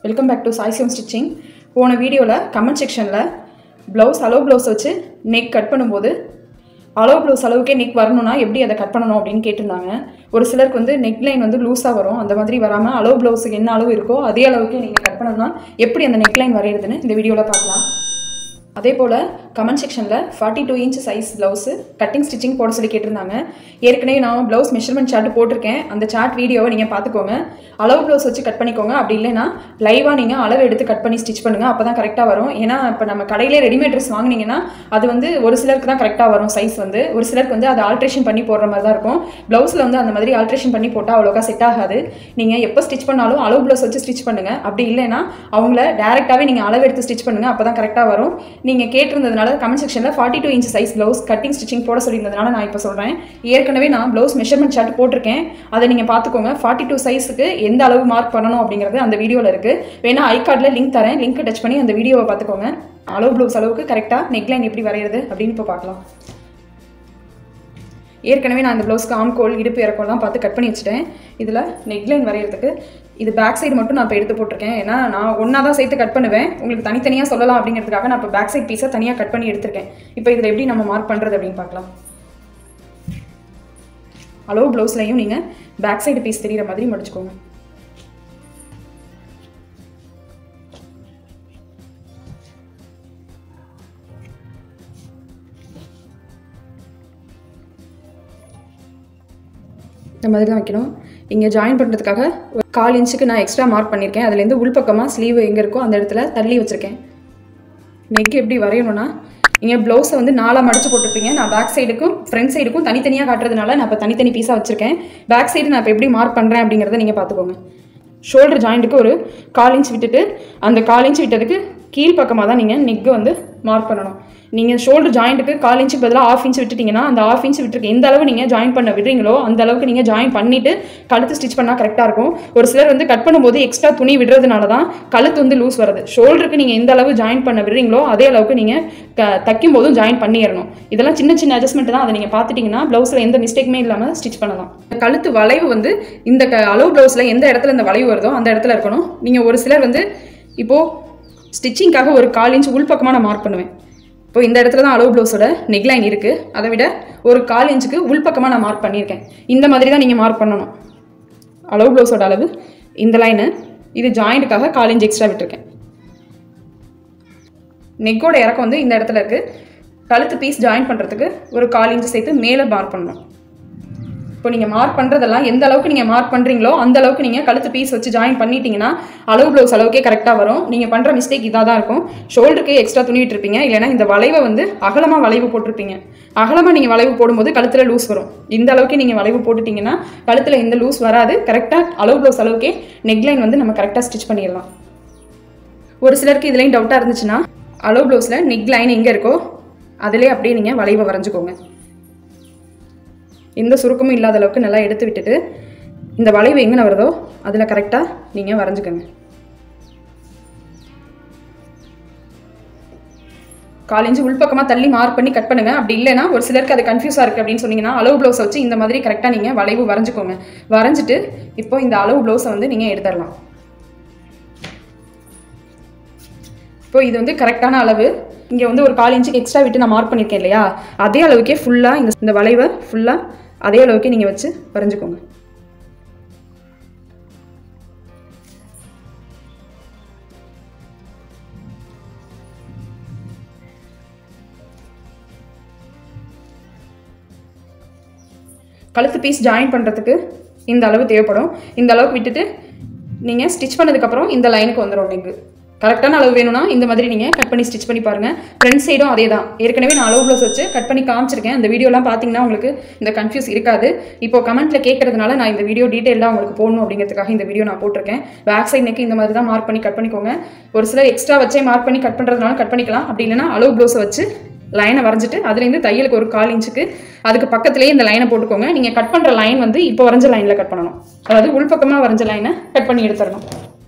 welcome back to சாய்சியம் stitching போன வீடியோவில் கமெண்ட் செக்ஷனில் ப்ளவுஸ் அலோ ப்ளவுஸ் வச்சு நெக் கட் பண்ணும்போது அலோ ப்ளவுஸ் அளவுக்கே நெக் வரணும்னா எப்படி அதை கட் பண்ணணும் அப்படின்னு கேட்டிருந்தாங்க ஒரு சிலருக்கு வந்து நெக் லைன் வந்து லூஸாக வரும் அந்த மாதிரி வராமல் அலோ ப்ளவுஸுக்கு என்ன அளவு இருக்கோ அதே அளவுக்கு நீங்கள் கட் பண்ணணும்னா எப்படி அந்த நெக் லைன் வரைகிறதுன்னு இந்த வீடியோவில் பார்க்கலாம் அதே போல் கமெண்ட் செக்ஷனில் forty two inch size blouse cutting stitching போட சொல்லி கேட்டிருந்தாங்க ஏற்கனவே நான் ப்ளவுஸ் மெஷர்மெண்ட் சார்ட் போட்டிருக்கேன் அந்த சார்ட் வீடியோவை நீங்கள் பார்த்துக்கோங்க அளவு ப்ளவுஸ் வச்சு கட் பண்ணிக்கோங்க அப்படி இல்லைன்னா லைவாக நீங்கள் அளவு எடுத்து கட் பண்ணி ஸ்டிச் பண்ணுங்கள் அப்போ தான் கரெக்டாக வரும் ஏன்னா இப்போ நம்ம கடையிலே ரெடிமேட் ட்ரெஸ் வாங்கினீங்கன்னா அது வந்து ஒரு சிலருக்கு தான் கரெக்டாக வரும் சைஸ் வந்து ஒரு சிலருக்கு வந்து அதை ஆல்ட்ரேஷன் பண்ணி போடுற மாதிரி தான் இருக்கும் ப்ளவுஸில் வந்து அந்த மாதிரி ஆல்ட்ரேஷன் பண்ணி போட்டால் அவ்வளோக்கா செட் ஆகாது நீங்கள் எப்போ ஸ்டிச் பண்ணாலும் அளவு ப்ளவுஸ் வச்சு ஸ்டிச் பண்ணுங்கள் அப்படி இல்லைன்னா அவங்கள டேரெக்டாகவே நீங்கள் அளவு எடுத்து ஸ்டிச் பண்ணுங்கள் அப்போ தான் கரெக்டாக வரும் நீங்கள் கேட்டிருந்ததுனால கமெண்ட் செக்ஷனில் forty two inch size blouse cutting stitching போட சொல்லியிருந்ததுனால நான் இப்போ சொல்கிறேன் ஏற்கனவே நான் ப்ளவுஸ் மெஷர்மெண்ட் சார்ட் போட்டிருக்கேன் அதை நீங்கள் பார்த்துக்கோங்க ஃபார்ட்டி டூ சைஸுக்கு எந்த அளவு மார்க் பண்ணணும் அப்படிங்கிறது அந்த வீடியோவில் இருக்குது வேணா ஐ கார்டில் லிங்க் தரேன் லிங்க் டச் பண்ணி அந்த வீடியோவை பார்த்துக்கோங்க அளவு ப்ளவுஸ் அளவுக்கு கரெக்டாக நெக்லைன் எப்படி வரைகிறது அப்படின்னு இப்போ பார்க்கலாம் ஏற்கனவே நான் இந்த ப்ளவுஸ்க்கு ஆம்கோல் இடுப்பு இறக்கம்லாம் பார்த்து கட் பண்ணி வச்சுட்டேன் இதில் நெக்லைன் வரைகிறதுக்கு இது பேக் சைடு மட்டும் நான் இப்போ எடுத்து போட்டிருக்கேன் ஏன்னா நான் ஒன்றா தான் சேர்த்து கட் பண்ணுவேன் உங்களுக்கு தனித்தனியாக சொல்லலாம் அப்படிங்கிறதுக்காக நான் இப்போ பேக் சைட் பீஸை தனியாக கட் பண்ணி எடுத்திருக்கேன் இப்போ இதில் எப்படி நம்ம மார்க் பண்ணுறது அப்படின்னு பார்க்கலாம் அளவு ப்ளவுஸ்லையும் நீங்கள் பேக் சைடு பீஸ் தெரிகிற மாதிரி முடிச்சுக்கோங்க இந்த மாதிரி தான் வைக்கணும் இங்கே ஜாயின் பண்ணுறதுக்காக ஒரு கால் இன்ச்சுக்கு நான் எக்ஸ்ட்ரா மார்க் பண்ணியிருக்கேன் அதுலேருந்து உள்பக்கமாக ஸ்லீவ் எங்கே இருக்கோ அந்த இடத்துல தள்ளி வச்சுருக்கேன் நெக் எப்படி வரையணும்னா இங்கே ப்ளவுஸை வந்து நாலாக மடிச்சு போட்டிருப்பீங்க நான் பேக் சைடுக்கும் ஃப்ரண்ட் சைடுக்கும் தனித்தனியாக காட்டுறதுனால நான் இப்போ தனித்தனி பீஸாக வச்சுருக்கேன் பேக் சைடு நான் இப்போ எப்படி மார்க் பண்ணுறேன் அப்படிங்கிறத நீங்கள் பார்த்துக்கோங்க ஷோல்டர் ஜாயிண்ட்டுக்கு ஒரு கால் இன்ச் விட்டுட்டு அந்த கால் இன்ச் விட்டதுக்கு கீழ் பக்கமாக தான் நீங்கள் நெக்கு வந்து மார்க் பண்ணணும் நீங்கள் ஷோல்டர் ஜாயிண்ட்டுக்கு கால் இன்ச்சுக்கு பதிலாக ஆஃப் இன்ச் விட்டுட்டிங்கன்னா அந்த ஆஃப் இன்ச் விட்டுருக்கு எந்த அளவு நீங்கள் ஜாயின் பண்ண விடுறீங்களோ அந்த அளவுக்கு நீங்கள் ஜாயின் பண்ணிவிட்டு கழுத்து ஸ்டிச் பண்ணால் கரெக்டாக இருக்கும் ஒரு சிலர் வந்து கட் பண்ணும்போது எக்ஸ்ட்ரா துணி விடுறதுனால தான் கழுத்து வந்து லூஸ் வருது ஷோல்டருக்கு நீங்கள் எந்த அளவு ஜாயின் பண்ண விடுறீங்களோ அதே அளவுக்கு நீங்கள் க தைக்கும் போதும் ஜாயின் பண்ணிடணும் இதெல்லாம் சின்ன சின்ன அட்ஜஸ்ட்மெண்ட் தான் அதை நீங்கள் பார்த்துட்டிங்கன்னா ப்ளவுஸில் எந்த மிஸ்டேக்குமே இல்லாமல் ஸ்டிச் பண்ணலாம் கழுத்து வளைவு வந்து இந்த க அளவு ப்ளவுஸில் எந்த இடத்துல இந்த வளைவு வருதோ அந்த இடத்துல இருக்கணும் நீங்கள் ஒரு சிலர் வந்து இப்போது ஸ்டிச்சிங்காக ஒரு கால் இன்ச் உள்பக்கமாக நான் மார்க் பண்ணுவேன் இப்போ இந்த இடத்துல தான் அளவு ப்ளவுஸோட நெக்லைன் இருக்குது அதை விட ஒரு கால் இன்ச்சுக்கு உள்பக்கமாக நான் மார்க் பண்ணியிருக்கேன் இந்த மாதிரி தான் நீங்கள் மார்க் பண்ணணும் அளவு ப்ளவுஸோட அளவு இந்த லைனு இது ஜாயிண்ட்டுக்காக கால் இன்ச் எக்ஸ்ட்ரா விட்டுருக்கேன் நெக்கோட இறக்கம் வந்து இந்த இடத்துல இருக்குது கழுத்து பீஸ் ஜாயின் பண்ணுறதுக்கு ஒரு கால் இன்ச்சு சேர்த்து மேலே மார்க் பண்ணணும் இப்போ நீங்கள் மார்க் பண்ணுறதெல்லாம் எந்த அளவுக்கு நீங்கள் மார்க் பண்ணுறீங்களோ அந்த அளவுக்கு நீங்கள் கழுத்து பீஸ் வச்சு ஜாயின் பண்ணிட்டீங்கன்னா அளவு ப்ளவுஸ் அளவுக்கே கரெக்டாக வரும் நீங்கள் பண்ணுற மிஸ்டேக் இதாக தான் இருக்கும் ஷோல்டருக்கு எக்ஸ்ட்ரா துணி விட்டுருப்பீங்க இல்லைனா இந்த வளைவை வந்து அகலமாக வளைவு போட்டிருப்பீங்க அகலமாக நீங்கள் வளைவு போடும்போது கழுத்தில் லூஸ் வரும் இந்த அளவுக்கு நீங்கள் வளைவு போட்டுட்டிங்கன்னா கழுத்தில் எந்த லூஸ் வராது கரெக்டாக அளவு ப்ளவுஸ் அளவுக்கே நெக்லைன் வந்து நம்ம கரெக்டாக ஸ்டிச் பண்ணிடலாம் ஒரு சிலருக்கு இதுலேயும் டவுட்டாக இருந்துச்சுன்னா அளவு ப்ளவுஸில் நெக் லைன் எங்கே இருக்கோ அதிலே அப்படியே நீங்கள் வளைவை வரைஞ்சிக்கோங்க எந்த சுருக்கமும் இல்லாத அளவுக்கு நல்லா எடுத்து விட்டுட்டு இந்த வளைவு எங்கே வருதோ அதில் கரெக்டாக நீங்கள் வரைஞ்சிக்கோங்க காலேஜ் உள்பக்கமாக தள்ளி மார்க் பண்ணி கட் பண்ணுங்கள் அப்படி இல்லைனா ஒரு சிலருக்கு அது கன்ஃபியூஸாக இருக்குது அப்படின்னு சொன்னீங்கன்னா அளவு ப்ளவுஸை வச்சு இந்த மாதிரி கரெக்டாக நீங்கள் வளைவு வரைஞ்சிக்கோங்க வரைஞ்சிட்டு இப்போ இந்த அளவு ப்ளவுஸை வந்து நீங்கள் எடுத்துடலாம் இப்போ இது வந்து கரெக்டான அளவு இங்கே வந்து ஒரு கால் இன்ச்சுக்கு எக்ஸ்ட்ரா விட்டு நான் மார்க் பண்ணியிருக்கேன் இல்லையா அதே அளவுக்கே ஃபுல்லாக இந்த இந்த வளைவை ஃபுல்லாக அதே அளவுக்கே நீங்கள் வச்சு வரைஞ்சிக்கோங்க கழுத்து பீஸ் ஜாயின் பண்ணுறதுக்கு இந்த அளவு தேவைப்படும் இந்த அளவுக்கு விட்டுட்டு நீங்கள் ஸ்டிச் பண்ணதுக்கப்புறம் இந்த லைனுக்கு வந்துடும் நெக்கு கரெக்டான அளவு வேணும்னா இந்த மாதிரி நீங்கள் கட் பண்ணி ஸ்டிச் பண்ணி பாருங்கள் ஃப்ரண்ட் சைடும் அதே தான் ஏற்கனவே நான் அளவு ப்ளவுஸ் வச்சு கட் பண்ணி காமிச்சிருக்கேன் அந்த வீடியோலாம் பார்த்தீங்கன்னா உங்களுக்கு இந்த கன்ஃபியூஸ் இருக்காது இப்போ கமெண்ட்டில் கேட்கறதுனால நான் இந்த வீடியோ டீட்டெயிலாக உங்களுக்கு போடணும் அப்படிங்கிறதுக்காக இந்த வீடியோ நான் போட்டிருக்கேன் பேக் சைட் நெக்கு இந்த மாதிரி தான் மார்க் பண்ணி கட் பண்ணிக்கோங்க ஒரு சிலர் எக்ஸ்ட்ரா வச்சே மார்க் பண்ணி கட் பண்ணுறதுனால கட் பண்ணிக்கலாம் அப்படி இல்லைனா அளவு ப்ளவுஸை வச்சு லைனை வரைஞ்சிட்டு அதுலேருந்து தையலுக்கு ஒரு கால் இன்ச்சுக்கு அதுக்கு பக்கத்துலேயே இந்த லைனை போட்டுக்கோங்க நீங்கள் கட் பண்ணுற லைன் வந்து இப்போ வரைஞ்ச லைனில் கட் பண்ணணும் அதாவது உள்பக்கமாக வரைஞ்ச லைனை கட் பண்ணி எடுத்துடணும்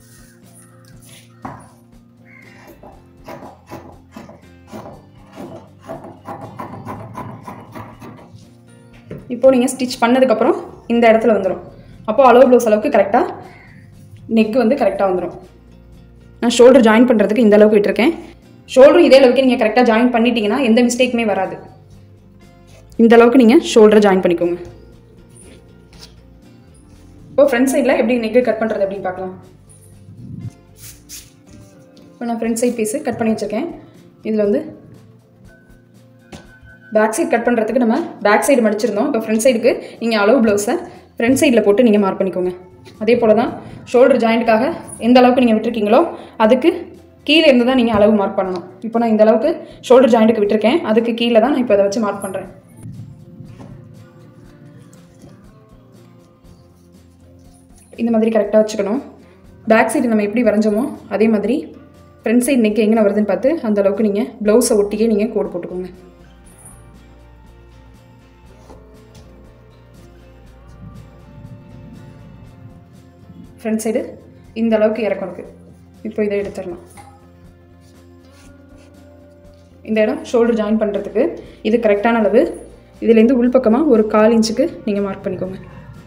இப்போ நீங்கள் ஸ்டிச் பண்ணதுக்கப்புறம் இந்த இடத்துல வந்துடும் அப்போது அளவு ப்ளவுஸ் அளவுக்கு கரெக்டாக நெக் வந்து கரெக்டாக வந்துடும் நான் ஷோல்டர் ஜாயின் பண்ணுறதுக்கு இந்த அளவுக்கு விட்டுருக்கேன் ஷோல்டரும் இதே அளவுக்கு நீங்கள் கரெக்டாக ஜாயின் பண்ணிட்டீங்கன்னா எந்த மிஸ்டேக்குமே வராது இந்த அளவுக்கு நீங்கள் ஷோல்டரை ஜாயின் பண்ணிக்கோங்க இப்போ ஃப்ரண்ட் சைடில் எப்படி நெக்கு கட் பண்ணுறது அப்படின்னு பார்க்கலாம் இப்போ நான் ஃப்ரண்ட் சைட் பீஸு கட் பண்ணி வச்சுருக்கேன் இதில் வந்து பேக் சைடு கட் பண்ணுறதுக்கு நம்ம பேக் சைடு மடிச்சிருந்தோம் இப்போ ஃப்ரண்ட் சைடுக்கு நீங்கள் அளவு ப்ளவுஸை ஃப்ரண்ட் சைடில் போட்டு நீங்கள் மார்க் பண்ணிக்கோங்க அதே போல் தான் ஷோல்டர் ஜாயிண்ட்டுக்காக எந்த அளவுக்கு நீங்கள் விட்டுருக்கீங்களோ அதுக்கு கீழே இருந்து தான் நீங்கள் அளவு மார்க் பண்ணணும் இப்போ நான் இந்த அளவுக்கு ஷோல்டர் ஜாயிண்ட்டுக்கு விட்டுருக்கேன் அதுக்கு கீழே தான் நான் இப்போ அதை வச்சு மார்க் பண்ணுறேன் இந்த மாதிரி கரெக்டாக வச்சுக்கணும் பேக் சைடு நம்ம எப்படி வரைஞ்சோமோ அதே மாதிரி ஃப்ரண்ட் சைடு நெக் எங்கே வருதுன்னு பார்த்து அந்த அளவுக்கு நீங்கள் ப்ளவுஸை ஒட்டியே நீங்கள் கோடு போட்டுக்கோங்க ஃப்ரண்ட் சைடு இந்த அளவுக்கு இறக்கம் இருக்குது இப்போ இதை எடுத்துடலாம் இந்த இடம் ஷோல்டர் ஜாயின் பண்ணுறதுக்கு இது கரெக்டான அளவு இதுலேருந்து உள்பக்கமாக ஒரு கால் இன்ச்சுக்கு நீங்கள் மார்க் பண்ணிக்கோங்க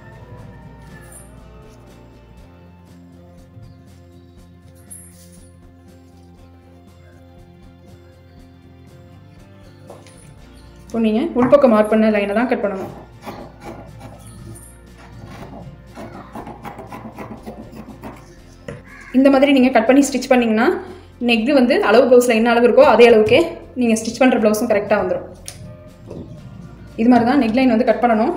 இப்போ நீங்கள் உள்பக்கம் மார்க் பண்ண லைனை தான் கட் பண்ணணும் இந்த மாதிரி நீங்கள் கட் பண்ணி ஸ்டிச் பண்ணிங்கன்னா நெக்கு வந்து அளவு ப்ளவுஸில் என்ன அளவு இருக்கோ அதே அளவுக்கே நீங்கள் ஸ்டிச் பண்ணுற ப்ளவுஸும் கரெக்டாக வந்துடும் இது மாதிரி தான் நெக் லைன் வந்து கட் பண்ணணும்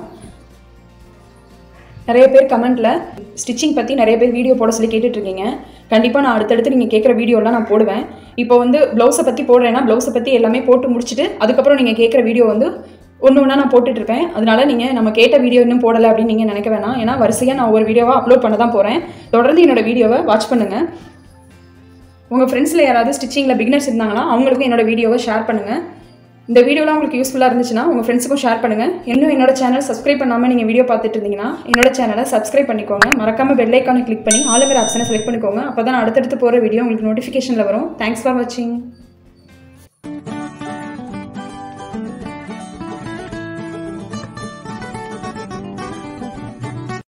நிறைய பேர் கமெண்ட்டில் ஸ்டிச்சிங் பற்றி நிறைய பேர் வீடியோ போட சொல்லி கேட்டுட்ருக்கீங்க கண்டிப்பாக நான் அடுத்தடுத்து நீங்கள் கேட்குற வீடியோலாம் நான் போடுவேன் இப்போ வந்து ப்ளவுஸை பற்றி போடுறேன்னா ப்ளவுஸை பற்றி எல்லாமே போட்டு முடிச்சுட்டு அதுக்கப்புறம் நீங்கள் கேட்குற வீடியோ வந்து ஒன்று ஒன்றா நான் போட்டுட்ருப்பேன் அதனால நீங்கள் நம்ம கேட்ட வீடியோ இன்னும் போடலை அப்படின்னு நீங்கள் நினைக்க வேணாம் ஏன்னா வரிசையாக நான் ஒரு வீடியோவாக அப்லோட் பண்ண தான் போகிறேன் தொடர்ந்து என்னோட வீடியோவை வாட்ச் பண்ணுங்கள் உங்கள் ஃப்ரெண்ட்ஸில் யாராவது ஸ்டிச்சிங்கில் பிகினர்ஸ் இருந்தாங்கன்னா அவங்களுக்கும் என்னோட வீடியோவை ஷேர் பண்ணுங்கள் இந்த வீடியோலாம் உங்களுக்கு யூஸ்ஃபுல்லாக இருந்துச்சுன்னா உங்கள் ஃப்ரெண்ட்ஸுக்கும் ஷேர் பண்ணுங்கள் இன்னும் என்னோட சேனல் சப்ஸ்கிரைப் பண்ணாமல் நீங்கள் வீடியோ பார்த்துட்டு இருந்தீங்கன்னா என்னோட சேனலை சப்ஸ்கிரைப் பண்ணிக்கோங்க மறக்காமல் பெல் ஐக்கானை கிளிக் பண்ணி ஆளுங்கிற ஆப்ஷனை செலக்ட் பண்ணிக்கோங்க அப்போ தான் அடுத்தடுத்து போகிற வீடியோ உங்களுக்கு நோட்டிஃபிகேஷனில் வரும் தேங்க்ஸ் ஃபார் வாட்சிங்